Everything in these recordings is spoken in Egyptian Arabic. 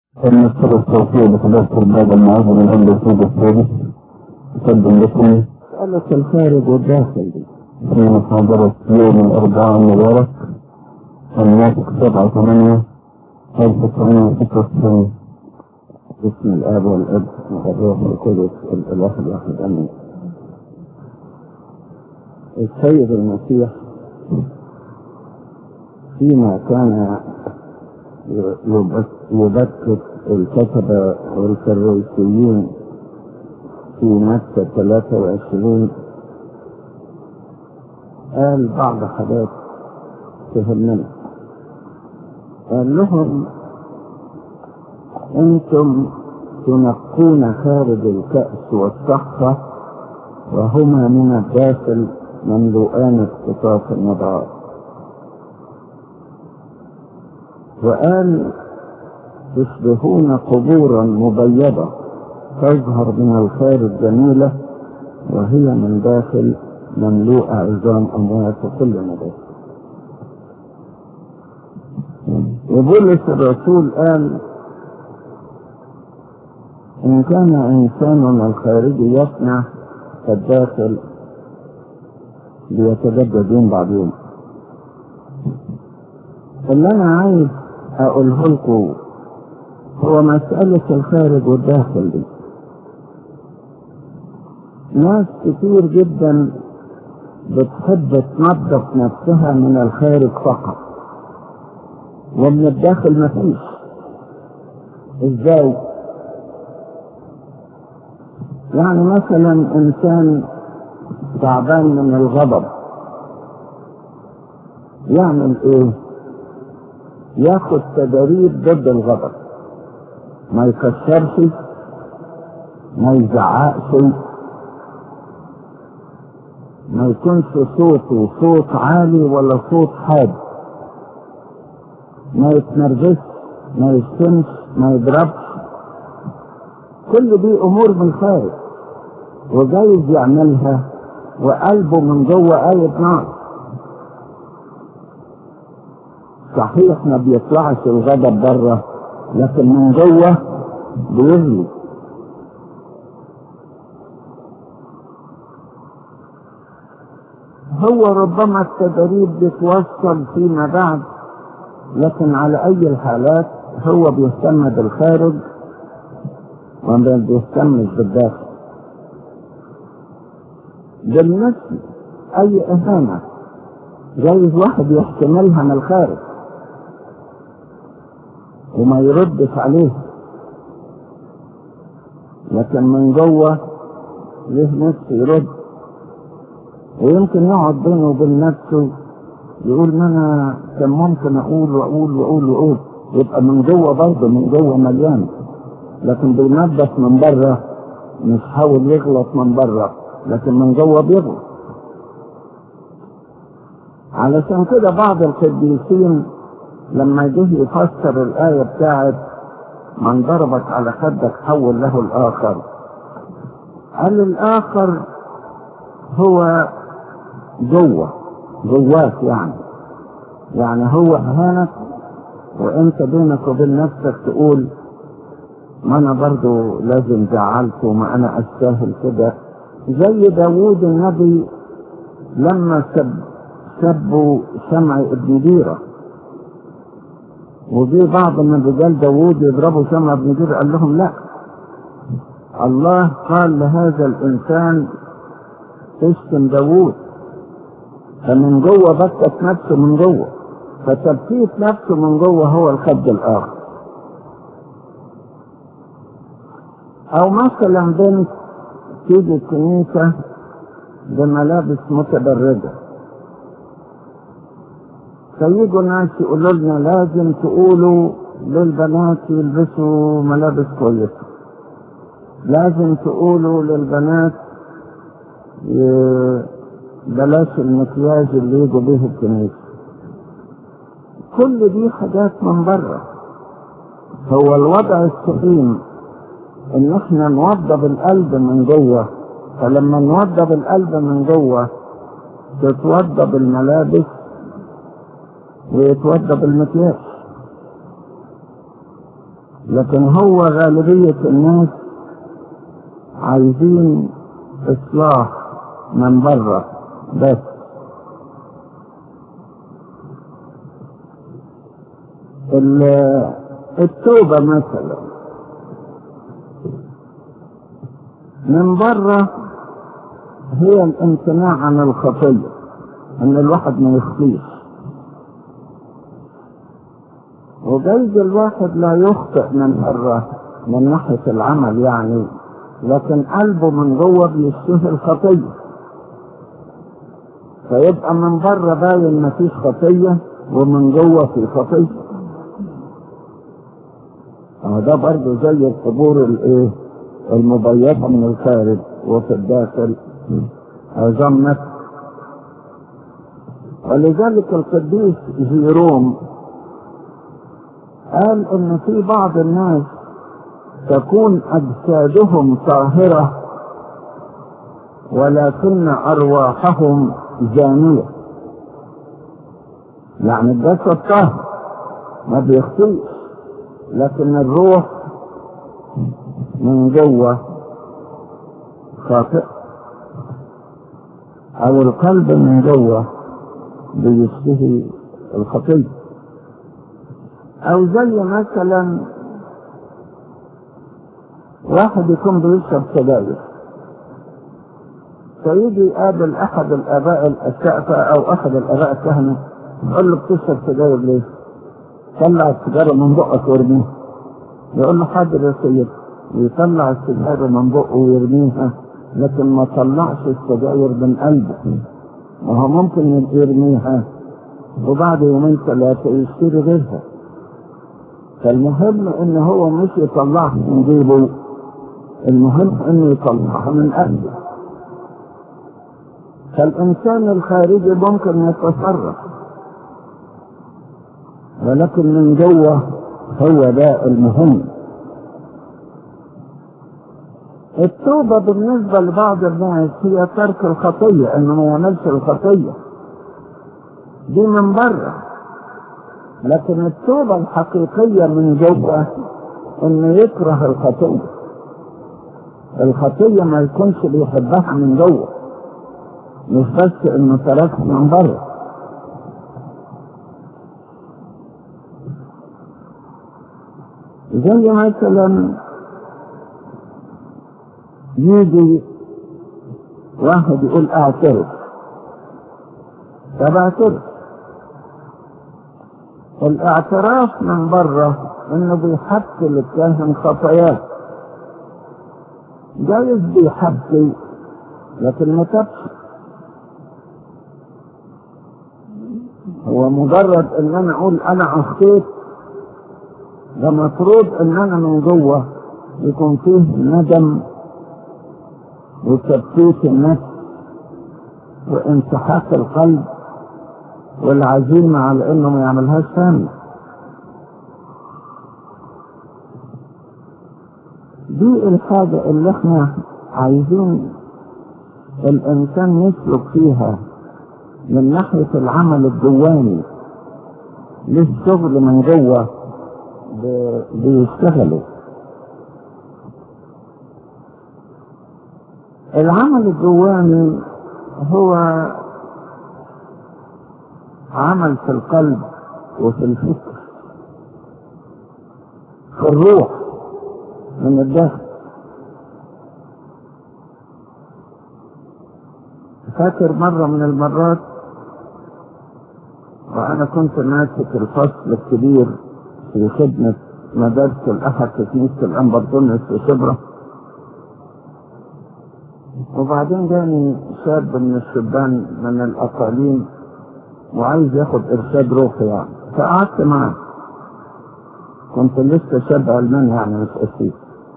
المسر الصوتية بخلاف الباب المعظم الآن بسيط السادس تقدم لكم مسألة الخارج والداخل دي في محاضرة يوم الأربعاء المبارك الناطق سبعة ثمانية ألف تسعمائة وستة وتسعين باسم الآب والأب والروح القدس الإله الواحد آمين السيد المسيح فيما كان يبكت الكتبة والفريسيين في مكة 23 قال بعض حاجات تهمنا قال لهم انتم تنقون خارج الكأس والصخرة وهما من الداخل مملوءان اختطاف النضار وقال تشبهون قبورا مبيضة تظهر من الخارج جميلة وهي من داخل مملوءة عظام أموات وكل نبات وبولس الرسول قال إن كان إنسان الخارجي يصنع فالداخل بيتجدد يوم بعد يوم اللي أنا عايز أقوله لكم هو مسألة الخارج والداخل دي ناس كتير جدا بتحب تنظف نفسها من الخارج فقط ومن الداخل مفيش ازاي يعني مثلا انسان تعبان من الغضب يعمل ايه ياخد تدريب ضد الغضب ما يكسرش ما يزعقش ما يكونش صوته صوت عالي ولا صوت حاد ما يتنرفزش ما يشتمش ما يضربش كل دي امور من خارج وجايز يعملها وقلبه من جوه قايد نار صحيح ما بيطلعش الغضب بره لكن من جوه بيغلي هو ربما التدريب بيتوصل فيما بعد لكن على اي الحالات هو بيهتم بالخارج وما بيهتمش بالداخل بالنسبة اي اهانة جايز واحد يحتملها من الخارج وما يردش عليه لكن من جوه له نفس يرد ويمكن يقعد بينه وبين نفسه يقول ما انا كان ممكن اقول واقول واقول واقول يبقى من جوه برضه من جوه مليان لكن بينظف من بره مش حاول يغلط من بره لكن من جوه بيغلط علشان كده بعض القديسين لما جه يفسر الآية بتاعت من ضربك على خدك حول له الآخر قال الآخر هو جوه جواك يعني يعني هو أهانك وانت بينك وبين نفسك تقول ما انا برضو لازم زعلته ما انا استاهل كده زي داوود النبي لما سب سبوا شمع ابن ديره وجي بعض من رجال داوود يضربوا شمع ابن ديره قال لهم لا الله قال لهذا الانسان اشتم داوود فمن جوه بكت نفسه من جوه فتبكيت نفسه من جوه هو الخد الاخر او مثلا بنت تيجي الكنيسة بملابس متبرجة فيجوا ناس يقولوا لنا لازم تقولوا للبنات يلبسوا ملابس كويسة لازم تقولوا للبنات بلاش المكياج اللي يجوا به الكنيسة كل دي حاجات من بره هو الوضع السليم ان احنا نوضب القلب من جوه فلما نوضب القلب من جوه تتوضب الملابس ويتوضب المكياج لكن هو غالبية الناس عايزين إصلاح من بره بس ال- التوبة مثلا من بره هي الامتناع عن الخطية ان الواحد ما يخطيش وجايز الواحد لا يخطئ من بره من ناحية العمل يعني لكن قلبه من جوه بيشتهي الخطية فيبقى من بره باين مفيش خطية ومن جوه في خطية أهو ده برضه زي القبور الايه المبيضة من الخارج وفي الداخل عظام نفس ولذلك القديس جيروم قال ان في بعض الناس تكون اجسادهم طاهرة ولكن ارواحهم زانية يعني الجسد طاهر ما بيخطيش لكن الروح من جوه خاطئ او القلب من جوه بيشتهي الخطيه او زي مثلا واحد يكون بيشرب سجاير فيجي يقابل احد الاباء الاسقفة او احد الاباء الكهنة يقول له بتشرب سجاير ليه؟ طلع السيجارة من بقك وارميها يقول له حاضر يا سيدي يطلع السجاير من بقه ويرميها لكن ما طلعش السجاير من قلبه ما هو ممكن يرميها وبعد يومين ثلاثة يشتري غيرها فالمهم ان هو مش يطلعها من جيبه المهم انه يطلعها من قلبه فالانسان الخارجي ممكن يتصرف ولكن من جوه هو ده المهم التوبة بالنسبة لبعض الناس هي ترك الخطية انه ما يعملش الخطية دي من بره لكن التوبة الحقيقية من جوه انه يكره الخطية الخطية ما يكونش بيحبها من جوه مش بس انه تركها من بره زي مثلا يجي واحد يقول اعترف طب اعترف الاعتراف من بره انه بيحكي للكاهن خطاياه جايز بيحكي لكن ما تبش هو مجرد ان انا اقول انا اخطيت ده مفروض ان انا من جوه يكون فيه ندم وتبكيت النفس وانسحاق القلب والعزيمة على انه ما يعملهاش ثاني دي الحاجة اللي احنا عايزين الانسان يسلك فيها من ناحية العمل الجواني للشغل من جوه بيشتغلوا العمل الجواني هو عمل في القلب وفي الفكر في الروح من الداخل فاكر مرة من المرات وأنا كنت ماسك الفصل الكبير في خدمة مدارس الأحد في كنيسة الأنبرتونس في شبرا وبعدين جاني شاب من الشبان من الأقاليم وعايز ياخد إرشاد روحي يعني فقعدت معاه كنت لسه شاب علماني يعني مش أسيس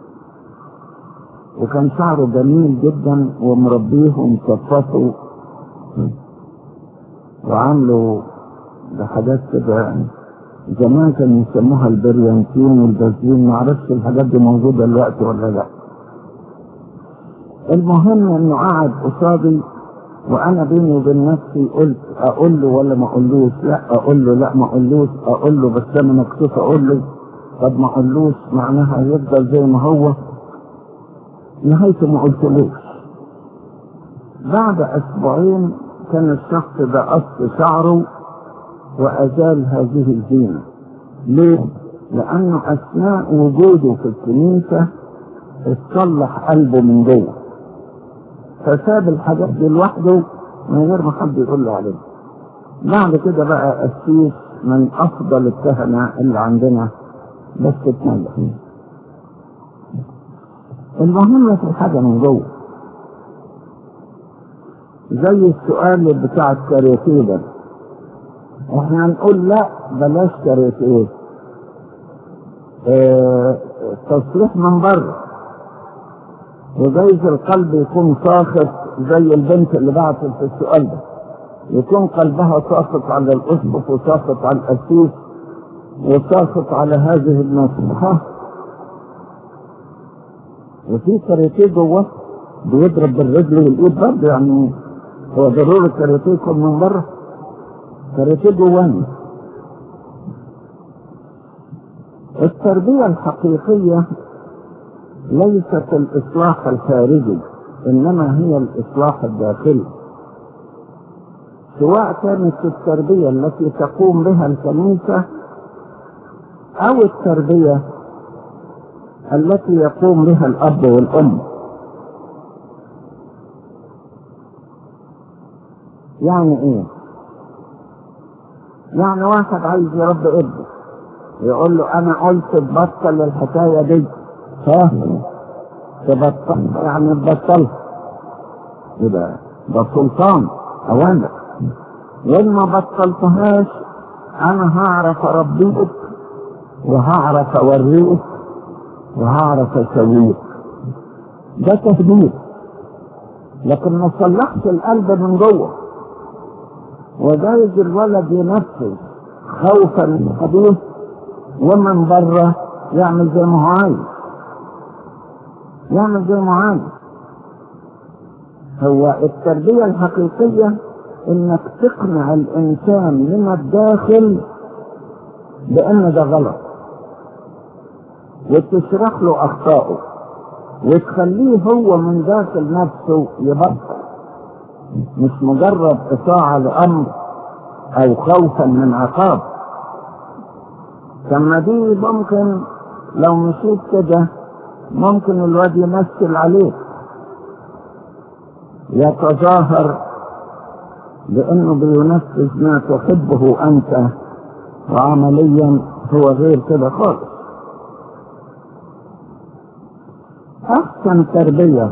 وكان شعره جميل جدا ومربيه ومصفصه وعامله بحاجات كده يعني زمان كانوا يسموها البريانتين والبازلين معرفش الحاجات دي موجودة دلوقتي ولا لا المهم انه قعد قصادي وانا بيني وبين نفسي قلت اقول له ولا ما اقولوش لا اقول له لا ما اقولوش اقول له بس انا مكسوف اقول له طب ما قالوش معناها يفضل زي ما هو نهايته ما قلتلوش بعد اسبوعين كان الشخص ده قص شعره وازال هذه الزينه ليه؟ لانه اثناء وجوده في الكنيسه اتصلح قلبه من جوه فساب الحاجات دي لوحده من غير ما حد يقول له عليه بعد كده بقى قسيس من افضل الكهنه اللي عندنا بس اتنجح المهم في الحاجه من جوه زي السؤال بتاع الكارياتيه ده احنا هنقول لا بلاش كارياتيه اه تصليح من بره وجايز القلب يكون ساخط زي البنت اللي بعتت في السؤال ده يكون قلبها ساخط على الاسقف وساخط على القسيس وساخط على هذه النصيحة وفي كاراتيه جوه بيضرب بالرجل والايد برضه يعني هو ضروري الكاراتيه يكون من بره كاراتيه جواني التربية الحقيقية ليست الإصلاح الخارجي إنما هي الإصلاح الداخلي سواء كانت التربية التي تقوم بها الكنيسة أو التربية التي يقوم بها الأب والأم يعني إيه؟ يعني واحد عايز يربي ابنه يقول له أنا قلت تبطل الحكاية دي فاهم تبطل يعني تبطلها يبقى ده سلطان أوامر وإن ما بطلتهاش أنا هعرف أربيك وهعرف أوريك وهعرف أسويك ده تهديد لكن ما صلحش القلب من جوه وجايز الولد ينفذ خوفا من أبيه ومن بره يعمل زي ما هو عايز يعمل زي ما هو عايز هو التربية الحقيقية انك تقنع الانسان من الداخل بان ده غلط وتشرح له اخطائه وتخليه هو من داخل نفسه يبطل مش مجرد اطاعة لامر او خوفا من عقاب ثم دي ممكن لو مشيت كده ممكن الواد يمثل عليك يتظاهر بانه بينفذ ما تحبه انت وعمليا هو غير كده خالص احسن تربية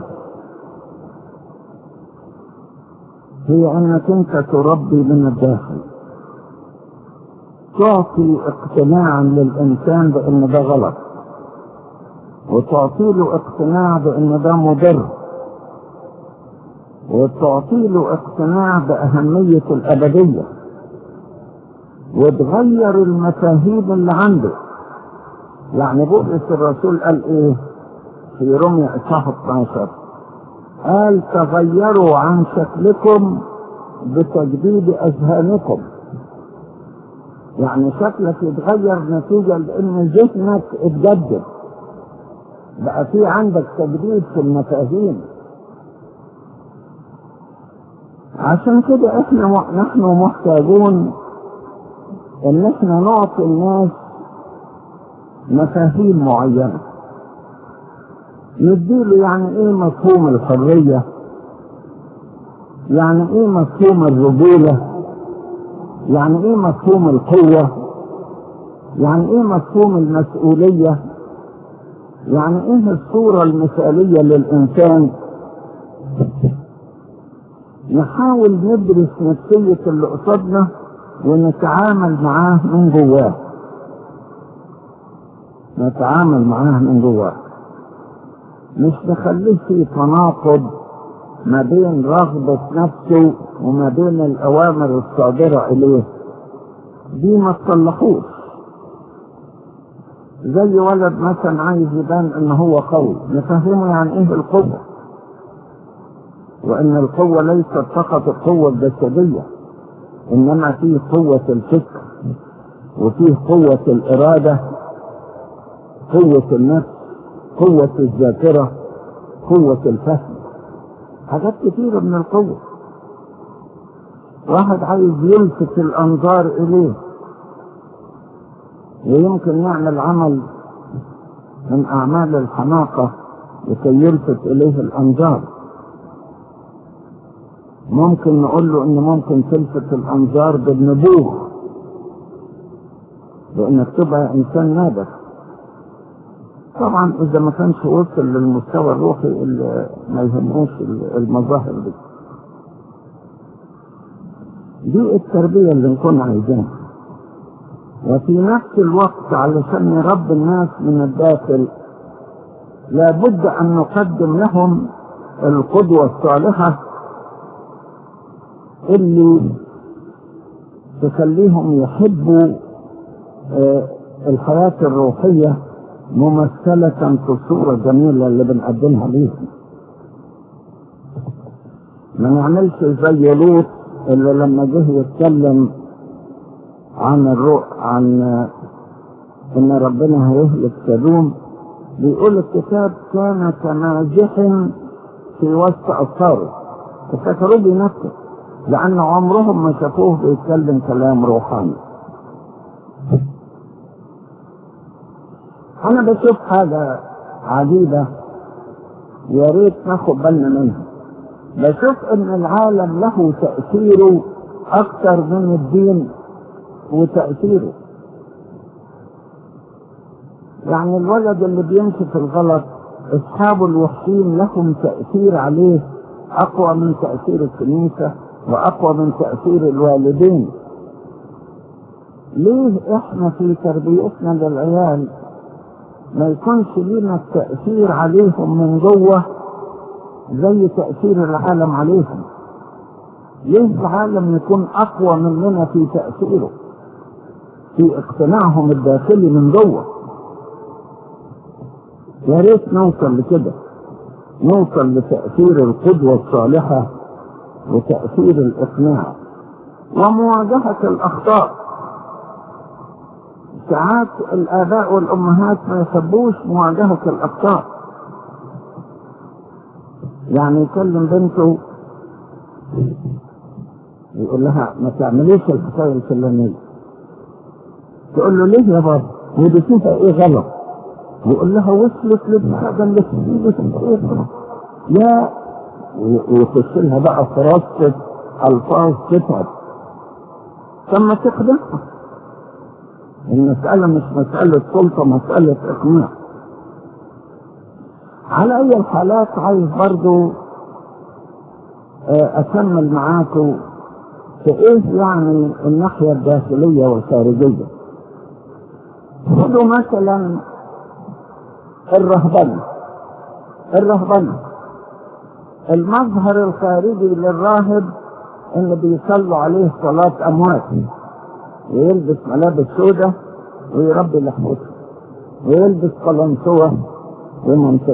هي انك انت تربي من الداخل تعطي اقتناعا للانسان بان ده غلط وتعطي له اقتناع بان ده مضر وتعطي له اقتناع بأهمية الأبدية وتغير المفاهيم اللي عنده يعني بولس الرسول قال ايه في رمية اصحاح 12 قال تغيروا عن شكلكم بتجديد اذهانكم يعني شكلك يتغير نتيجة لان ذهنك اتجدد بقى في عندك تجديد في المفاهيم عشان كده احنا م... نحن محتاجون ان احنا نعطي الناس مفاهيم معينة نديله يعني ايه مفهوم الحرية يعني ايه مفهوم الرجولة يعني ايه مفهوم القوة يعني ايه مفهوم المسؤولية يعني ايه الصورة المثالية للانسان نحاول ندرس نفسية اللي قصادنا ونتعامل معاه من جواه نتعامل معاه من جواه مش نخليه في تناقض ما بين رغبة نفسه وما بين الأوامر الصادرة إليه دي ما تصلحوش زي ولد مثلا عايز يبان ان هو قوي نفهمه يعني ايه القوه وان القوة ليست فقط القوة الجسدية انما فيه قوة الفكر وفيه قوة الارادة قوة النفس قوة الذاكرة قوة الفهم حاجات كثيرة من القوة واحد عايز يلفت الأنظار إليه ويمكن يعمل عمل من أعمال الحماقة لكي يلفت إليه الأنظار ممكن نقول له إن ممكن تلفت الأنظار بالنبوغ بإنك تبقى إنسان نابغ طبعا إذا ما كانش وصل للمستوى الروحي اللي ما يهموش المظاهر دي دي التربية اللي نكون عايزينها وفي نفس الوقت علشان نربي الناس من الداخل لابد أن نقدم لهم القدوة الصالحة اللي تخليهم يحبوا آه الحياة الروحية ممثلة في الصورة الجميلة اللي بنقدمها ليهم ما نعملش زي لوط اللي لما جه يتكلم عن الروح عن ان ربنا هيهلك سدوم بيقول الكتاب كان كمازح في وسط افكاره تفتكروا بنفسه لان عمرهم ما شافوه بيتكلم كلام روحاني انا بشوف حاجه عجيبه يا ريت ناخد بالنا منها بشوف ان العالم له تاثيره اكثر من الدين وتأثيره يعني الولد اللي بيمشي في الغلط اصحابه الوحشين لهم تأثير عليه اقوى من تأثير الكنيسة واقوى من تأثير الوالدين ليه احنا في تربيتنا للعيال ما يكونش لنا التأثير عليهم من جوه زي تأثير العالم عليهم ليه العالم يكون اقوى مننا في تأثيره في اقتناعهم الداخلي من جوه يا ريت نوصل لكده نوصل لتأثير القدوة الصالحة وتأثير الإقناع ومواجهة الأخطاء ساعات الآباء والأمهات ما يحبوش مواجهة الأخطاء يعني يكلم بنته يقول لها ما تعمليش الحكاية الفلانية تقول له ليه يا بابا ودي فيها ايه غلط يقول لها وصلت للحاجة اللي في لا ويخش لها بقى فرصة ألفاظ تتعب ثم تخدمها المسألة مش مسألة سلطة مسألة إقناع على أي الحالات عايز برضو أكمل معاكم في إيه يعني الناحية الداخلية والخارجية خذوا مثلا الرهبنة الرهبنة المظهر الخارجي للراهب ان بيصلوا عليه صلاة اموات ويلبس ملابس سودة ويربي لحمته ويلبس قلنسوة ومنطقة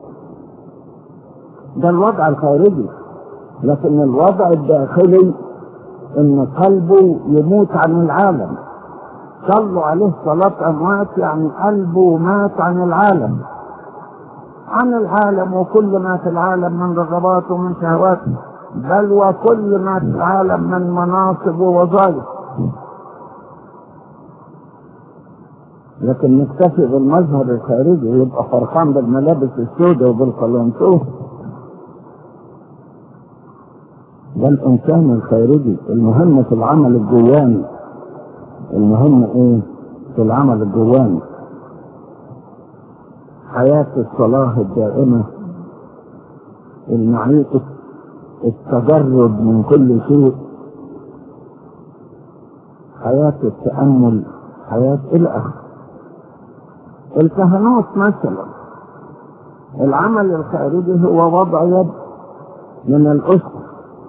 ده الوضع الخارجي لكن الوضع الداخلي ان قلبه يموت عن العالم صلوا عليه صلاة أموات يعني قلبه مات عن العالم عن العالم وكل ما في العالم من رغبات ومن شهوات بل وكل ما في العالم من مناصب ووظائف لكن نكتفي بالمظهر الخارجي ويبقى فرحان بالملابس السوداء وبالقلنسوه ده الإنسان الخارجي المهم في العمل الجواني المهم ايه في العمل الجواني حياة الصلاة الدائمة المعيقة التجرد من كل شيء حياة التأمل حياة الأخ الكهنوت مثلا العمل الخارجي هو وضع يد من الأسرة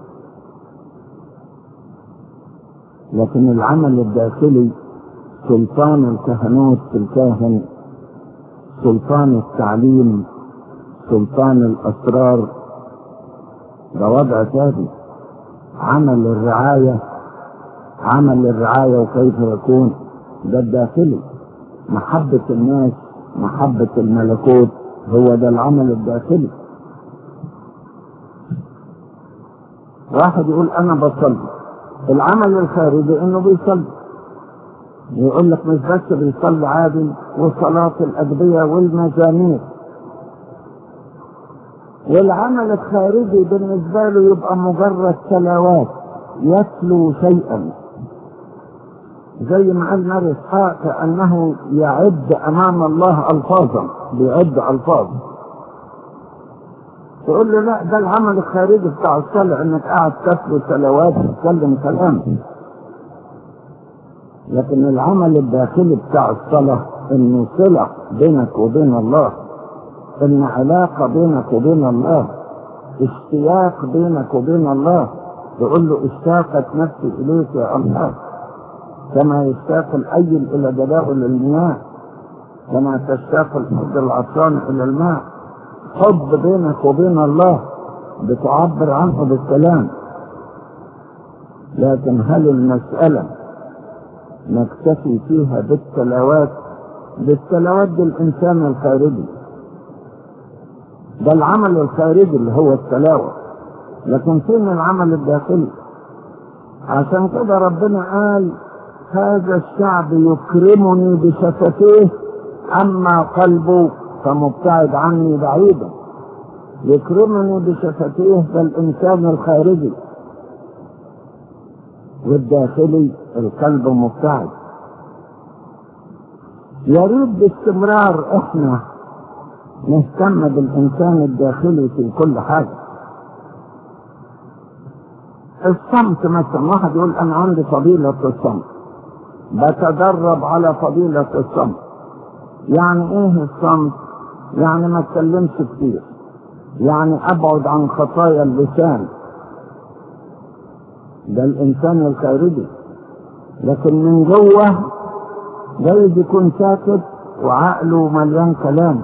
لكن العمل الداخلي سلطان الكهنوت في الكاهن سلطان التعليم سلطان الأسرار ده وضع ثاني عمل الرعاية عمل الرعاية وكيف يكون ده الداخلي محبة الناس محبة الملكوت هو ده العمل الداخلي واحد يقول انا بصلي العمل الخارجي انه بيصلي يقول لك مش بس بيصلي عادي وصلاة الأدبية والمزامير والعمل الخارجي بالنسبة له يبقى مجرد تلاوات يتلو شيئا زي ما قال ماري اسحاق كأنه يعد أمام الله ألفاظا بيعد ألفاظ تقول له لا ده العمل الخارجي بتاع الصلاة انك قاعد تتلو تلاوات تتكلم كلام لكن العمل الداخلي بتاع الصلاة انه صلة بينك وبين الله ان علاقة بينك وبين الله اشتياق بينك وبين الله تقول له اشتاقت نفسي اليك يا الله كما يشتاق الايل الى جداول المياه كما تشتاق الارض العطشان الى الماء حب بينك وبين الله بتعبر عنه بالكلام لكن هل المسألة نكتفي فيها بالتلاوات بالتلاوات بالإنسان الخارجي ده العمل الخارجي اللي هو التلاوة لكن فين العمل الداخلي عشان كده ربنا قال هذا الشعب يكرمني بشفتيه أما قلبه فمبتعد عني بعيدا يكرمني بشفتيه فالإنسان الخارجي والداخلي القلب مبتعد يريد باستمرار احنا نهتم بالإنسان الداخلي في كل حاجة الصمت مثلا واحد يقول أنا عندي فضيلة الصمت بتدرب على فضيلة الصمت يعني ايه الصمت يعني ما اتكلمش كتير يعني ابعد عن خطايا اللسان ده الانسان الخارجي لكن من جوه جايز يكون ساكت وعقله مليان كلام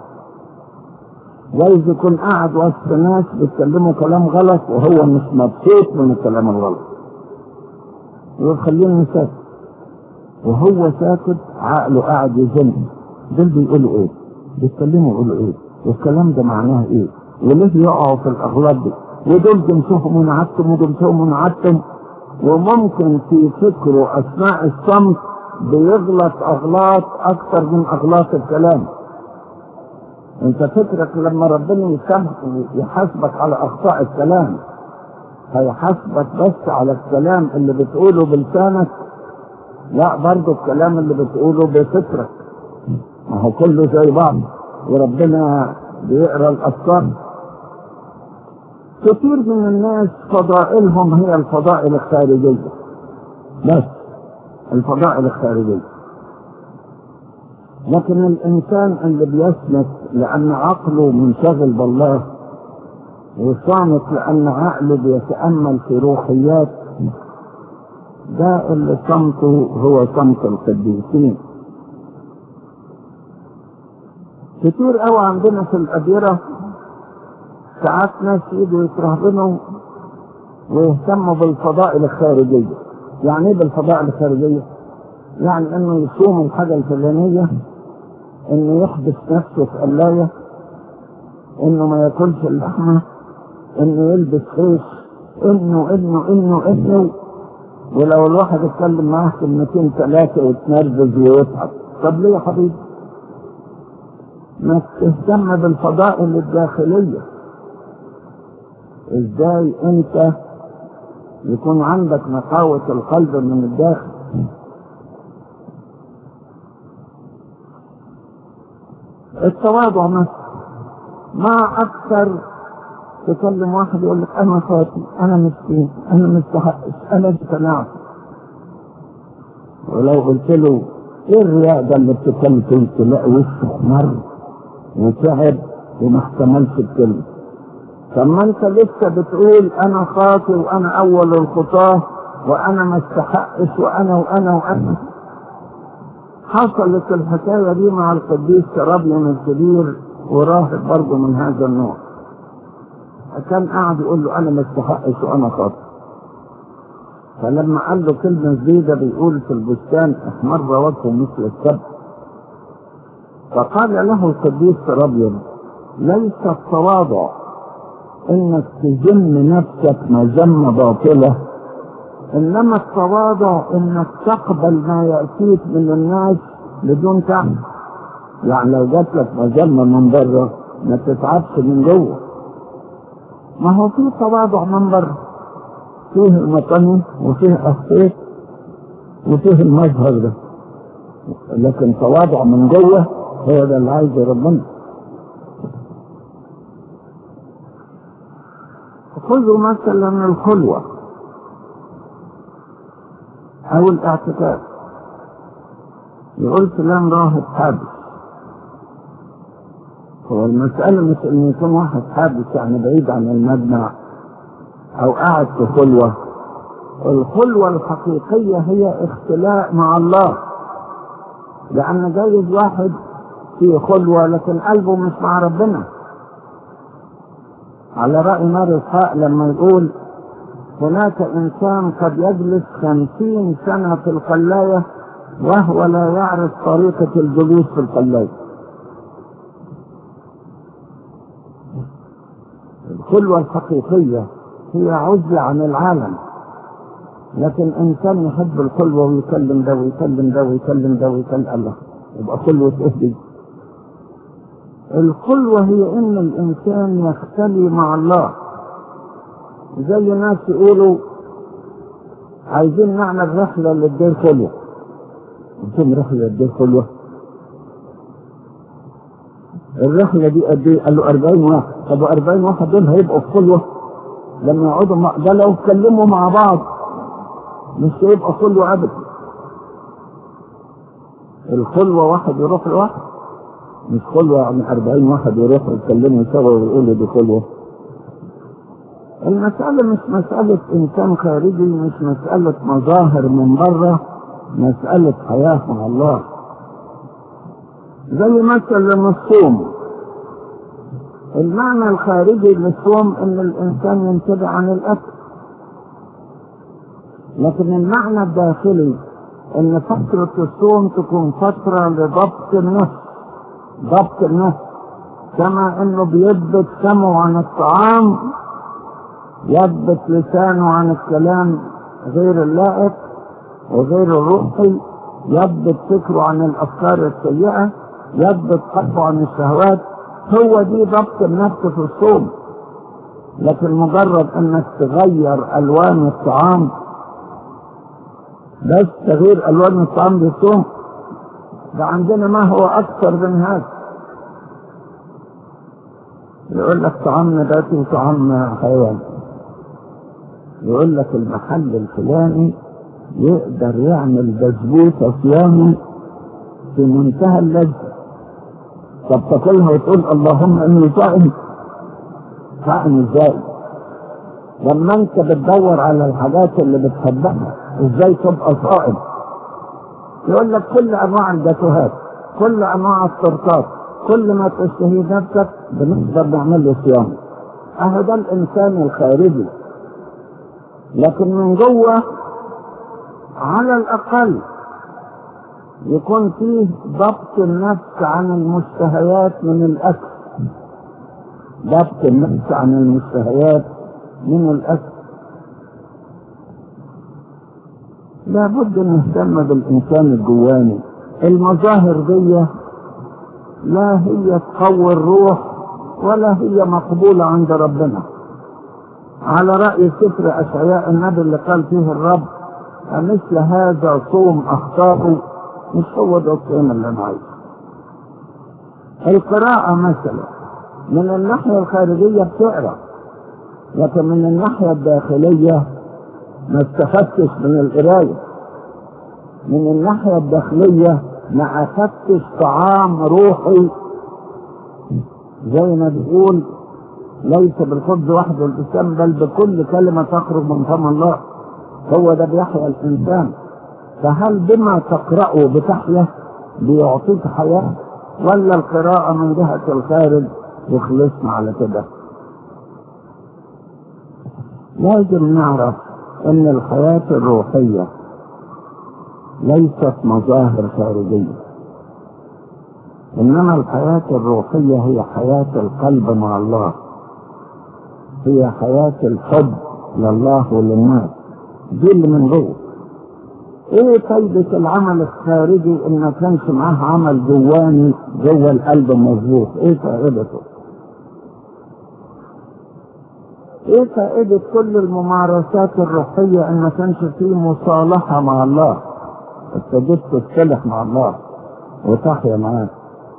جايز يكون قاعد وسط ناس بيتكلموا كلام غلط وهو مش مبسوط من الكلام الغلط يقول خليني ساكت وهو ساكت عقله قاعد يزن دول بيقولوا ايه بيتكلموا يقولوا ايه والكلام ده معناه ايه وليه يقعوا في الاغلاط دي ودول جنسهم منعتم وجنسهم منعتم وممكن في فكره اثناء الصمت بيغلط اغلاط اكثر من اغلاط الكلام انت فكرك لما ربنا يسامحك يحاسبك على اخطاء الكلام هيحاسبك بس على الكلام اللي بتقوله بلسانك لا برضه الكلام اللي بتقوله بفكرك ما هو كله زي بعض وربنا بيقرا الافكار كثير من الناس فضائلهم هي الفضائل الخارجيه بس الفضائل الخارجيه لكن الانسان اللي بيسلك لان عقله منشغل بالله وصامت لان عقله بيتامل في روحيات ده اللي صمته هو صمت القديسين كتير قوي عندنا في الأديرة ساعات ناس يجوا يترهبنوا ويهتموا بالفضائل الخارجية يعني ايه بالفضائل الخارجية؟ يعني انه يصوم الحاجة الفلانية انه يحبس نفسه في قلاية انه ما ياكلش اللحمة انه يلبس خيش انه انه انه انه ولو الواحد اتكلم معاه كلمتين ثلاثة ويتنرفز ويضحك طب ليه يا حبيبي؟ ما تهتم بالفضائل الداخلية ازاي انت يكون عندك نقاوة القلب من الداخل التواضع مثلا ما اكثر تكلم واحد يقول لك انا خاطي انا مسكين انا مستحقش انا اجتنعت ولو قلت له ايه الرياء ده اللي بتتكلم فيه تلاقي وشه احمر وتعب وما احتملش الكلمه طب ما انت لسه بتقول انا خاطي وانا اول الخطاه وانا ما استحقش وانا وانا وانا حصلت الحكايه دي مع القديس سرابيون الكبير وراهب برضه من هذا النوع كان قاعد يقول له انا ما استحقش وانا خاطئ فلما قال له كلمة جديدة بيقول في البستان احمر وجهه مثل السبت فقال له القديس ربيب ليس التواضع انك تذم نفسك مذمة باطلة انما التواضع انك تقبل ما يأتيك من الناس بدون تعب يعني لو جات لك مذمة من بره ما تتعبش من جوه ما هو في تواضع من بره فيه المطني وفيه أخير وفيه المظهر ده لكن تواضع من جوه هو ده اللي عايزه ربنا خذوا مثلا الخلوة أو الاعتكاف يقول فلان راهب حابس هو المسألة مش إن يكون واحد حابس يعني بعيد عن المجمع أو قاعد في خلوة الخلوة الحقيقية هي اختلاء مع الله لأن جايز واحد في خلوة لكن قلبه مش مع ربنا على رأي مار إسحاق لما يقول هناك إنسان قد يجلس خمسين سنة في القلاية وهو لا يعرف طريقة الجلوس في القلاية الخلوة الحقيقية هي عزلة عن العالم لكن إنسان يحب الخلوة ويكلم ده ويكلم ده ويكلم ده ويكلم الله يبقى خلوة إيه الخلوة هي إن الإنسان يختلي مع الله زي ناس يقولوا عايزين نعمل رحلة للدير خلوة عايزين رحلة للدير خلوة الرحلة دي قد ايه؟ قال له 40 واحد طب 40 واحد دول هيبقوا في خلوة لما يقعدوا مع ده لو اتكلموا مع بعض مش هيبقى خلوة أبدا الخلوة واحد يروح لواحد مش خلوة يعني 40 واحد يروحوا يتكلموا سوا ويقولوا دي خلوة المسألة مش مسألة إنسان خارجي مش مسألة مظاهر من بره مسألة حياة مع الله زي مثلا الصوم المعنى الخارجي للصوم ان الانسان ينتبه عن الاكل لكن المعنى الداخلي ان فترة الصوم تكون فترة لضبط النفس ضبط النفس كما انه بيضبط فمه عن الطعام يضبط لسانه عن الكلام غير اللائق وغير الروحي يضبط فكره عن الافكار السيئه يضبط قلبه عن الشهوات هو دي ضبط النفس في الصوم لكن مجرد انك تغير الوان الطعام بس تغيير الوان الطعام بالصوم ده عندنا ما هو اكثر من هذا يقول لك طعام نباتي وطعام حيواني يقول لك المحل الفلاني يقدر يعمل بسبوسه صيامي في منتهى اللذة طب تاكلها وتقول اللهم اني صائم صائم ازاي لما انت بتدور على الحاجات اللي بتحبها ازاي تبقى صائم يقول لك كل انواع الجاتوهات كل انواع التورتات كل ما تشتهي نفسك بنقدر نعمل له صيام اهو ده الانسان الخارجي لكن من جوه على الاقل يكون فيه ضبط النفس عن المشتهيات من الاكل ضبط النفس عن المشتهيات من الاكل لابد نهتم بالانسان الجواني المظاهر دي لا هي تقوي الروح ولا هي مقبولة عند ربنا على رأي سفر أشعياء النبي اللي قال فيه الرب مثل هذا صوم أخطاؤه مش هو ده الصيام اللي أنا عايزه القراءة مثلا من الناحية الخارجية بتقرأ لكن من الناحية الداخلية ما استفدتش من القراية من الناحية الداخلية ما أخدتش طعام روحي زي ما بيقول ليس بالخبز وحده الإنسان بل بكل كلمة تخرج من فم الله هو ده بيحيا الإنسان فهل بما تقرأه بتحيا بيعطيك حياة ولا القراءة من جهة الخارج يخلصنا على كده لازم نعرف ان الحياة الروحية ليست مظاهر خارجية إنما الحياة الروحية هي حياة القلب مع الله هي حياة الحب لله وللناس دي اللي من جوه ايه فايدة العمل الخارجي ان ما كانش معاه عمل جواني جوه القلب مظبوط ايه فائدته ايه فائدة كل الممارسات الروحية ان ما كانش فيه مصالحة مع الله ابتديت تصطلح مع الله وتحيا معاه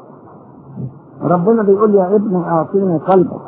ربنا بيقول يا ابني اعطيني قلبك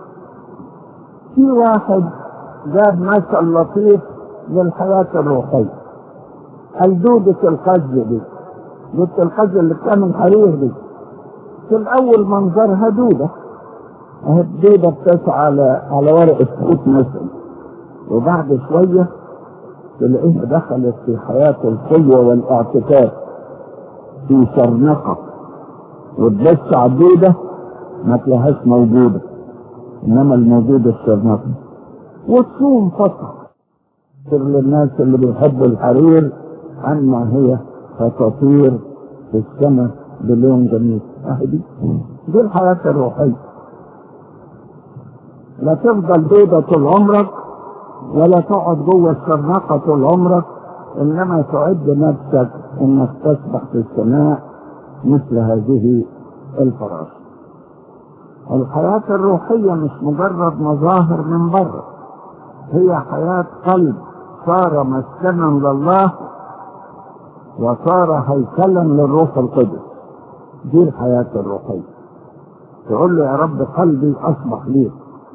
في واحد جاب مثل لطيف للحياة الروحية الدودة القز دي دودة القز اللي بتعمل حرير دي في الأول منظرها دودة اهي الدودة بتسعى على على ورق السكوت مثلا وبعد شوية تلاقيها دخلت في حياة الخلوة والاعتكاف في شرنقة وتبص على الدودة ما تلاقيهاش موجودة إنما الموجود الشرنقة وتصوم فترة للناس اللي بيحبوا الحرير عما هي فتطير في السماء بلون جميل اهي دي دي الحياة الروحية لا تفضل بيضة طول عمرك ولا تقعد جوه الشرنقة طول عمرك انما تعد نفسك انك تسبح في السماء مثل هذه الفراش الحياة الروحية مش مجرد مظاهر من بره هي حياة قلب صار مسكنا لله وصار هيكلا للروح القدس دي الحياة الروحية تقول له يا رب قلبي أصبح ليك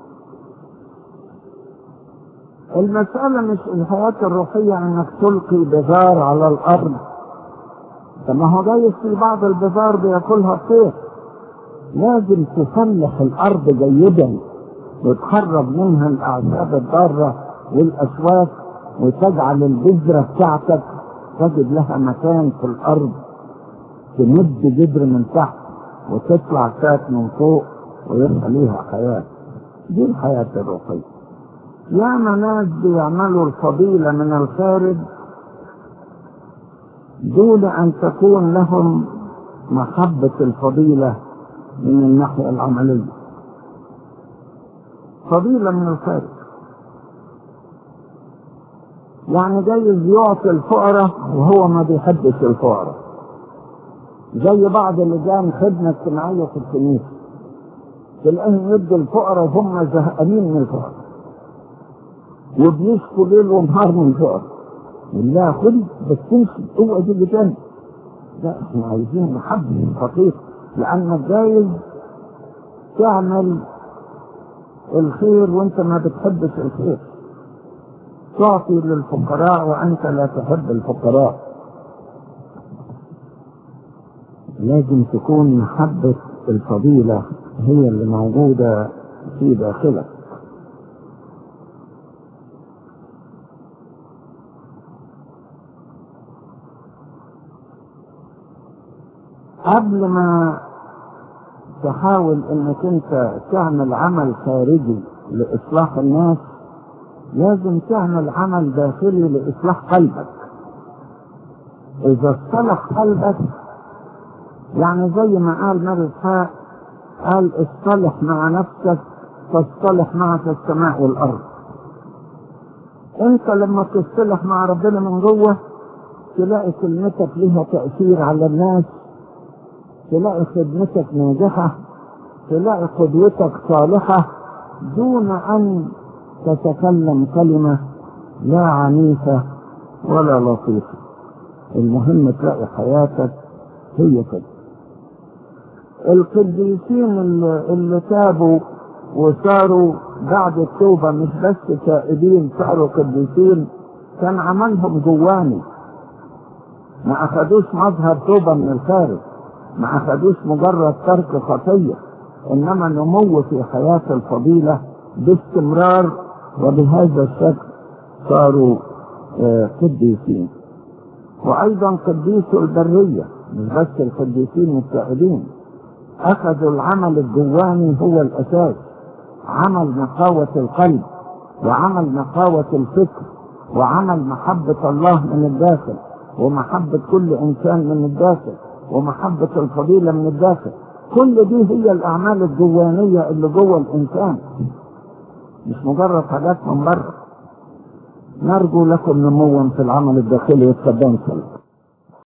المسألة مش الحياة الروحية انك تلقي بذار على الارض ما هو جايز في بعض البذار بياكلها الطير لازم تفلح الارض جيدا وتخرج منها الاعشاب الضارة والاسواق وتجعل البذرة بتاعتك تجد لها مكان في الارض تمد جدر من تحت وتطلع ساك من فوق ويبقى ليها حياة دي الحياة الروحية ياما ناس بيعملوا الفضيلة من الخارج دون أن تكون لهم محبة الفضيلة من الناحية العملية فضيلة من الخارج يعني جايز يعطي الفقراء وهو ما بيحبش الفقراء زي بعض لجان خدمة اجتماعية في الكنيسة تلاقيهم يدوا الفقراء وهم زهقانين من الفقراء وبيشكوا ليل ونهار من الفقراء لا خد بس تمشي اوعى تيجي تاني لا احنا عايزين محبة خطير لأنك جايز تعمل الخير وانت ما بتحبش الخير تعطي للفقراء وانت لا تحب الفقراء لازم تكون محبة الفضيلة هي اللي موجودة في داخلك قبل ما تحاول انك انت تعمل عمل خارجي لاصلاح الناس لازم تعمل عمل داخلي لاصلاح قلبك اذا اصطلح قلبك يعني زي ما قال ماري اسحاق قال اصطلح مع نفسك تصطلح معك السماء والارض انت لما تصطلح مع ربنا من جوه تلاقي كلمتك لها تأثير على الناس تلاقي خدمتك ناجحة تلاقي قدوتك صالحة دون أن تتكلم كلمة لا عنيفة ولا لطيفة المهم تلاقي حياتك هي كده القديسين اللي, اللي تابوا وصاروا بعد التوبة مش بس تائبين صاروا قديسين كان عملهم جواني ما أخدوش مظهر توبة من الخارج ما أخدوش مجرد ترك خطية إنما نمو في حياة الفضيلة باستمرار وبهذا الشكل صاروا قديسين وأيضا قديسوا البرية مش بس القديسين التائبين أخذوا العمل الجواني هو الأساس عمل نقاوة القلب وعمل نقاوة الفكر وعمل محبة الله من الداخل ومحبة كل إنسان من الداخل ومحبة الفضيلة من الداخل كل دي هي الأعمال الجوانية اللي جوه الإنسان مش مجرد حاجات من بره نرجو لكم نموا في العمل الداخلي والتبان